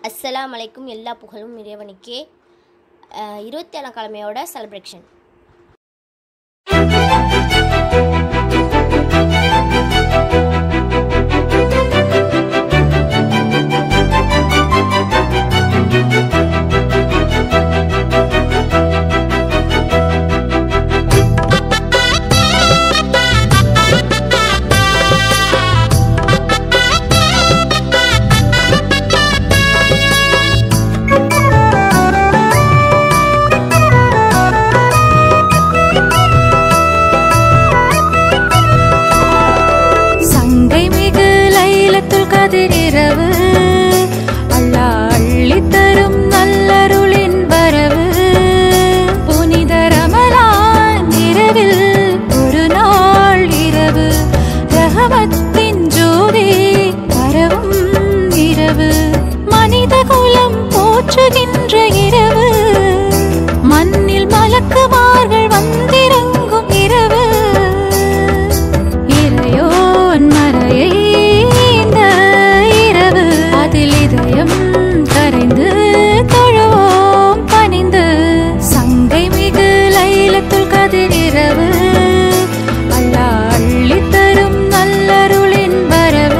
அஸ்ஸலாம் அலைக்கும் எல்லா புகழும் இறைவனுக்கே அஹ், இருபத்தி ஏழாம் கிழமையோட செலிப்ரேஷன் சங்கை மிகு லைலத்துல் கதிர் இரவு அல்லா அள்ளி தரும் நல்லருளின் வரவு புனித ரமலான் இரவில் ஒரு நாள் இரவு ரஹமத்தின் ஜோதி பரவும் இரவு மனித குலம் போற்றுகின்ற இரவு மண்ணில் மலக்குமார்கள் வந்திறங்கும் இரவு இறையோன் மறையை இந்த இரவு அதில் இதயம் கரைந்து தொழுவோம் பணிந்து சங்கை மிகு லைலத்துல் கதிர் இரவு அல்லா அள்ளி தரும் நல்லருளின் வரவு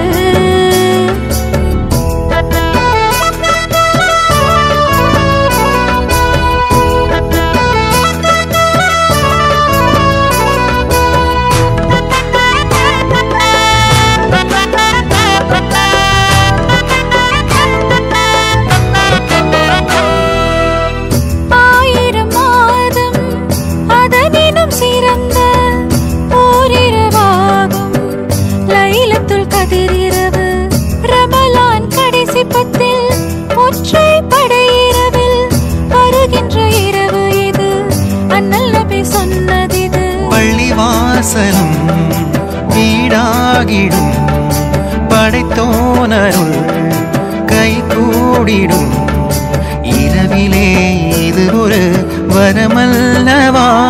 ஆயிரம் மாதம் அதனினும் சிறந்த ஓரிரவாகும் லைலத்துல் கதிர் இரவு ரமலான் கடைசி பத்தில் ஒற்றை படையிரவில் வருகின்ற இரவு இது அண்ணல் நபி சொன்னதிது பள்ளிவாசலும் வீடாகிடும் படைத்தோனருள் கை கூடிடும் இரவிலே இது ஒரு வரமல்லவா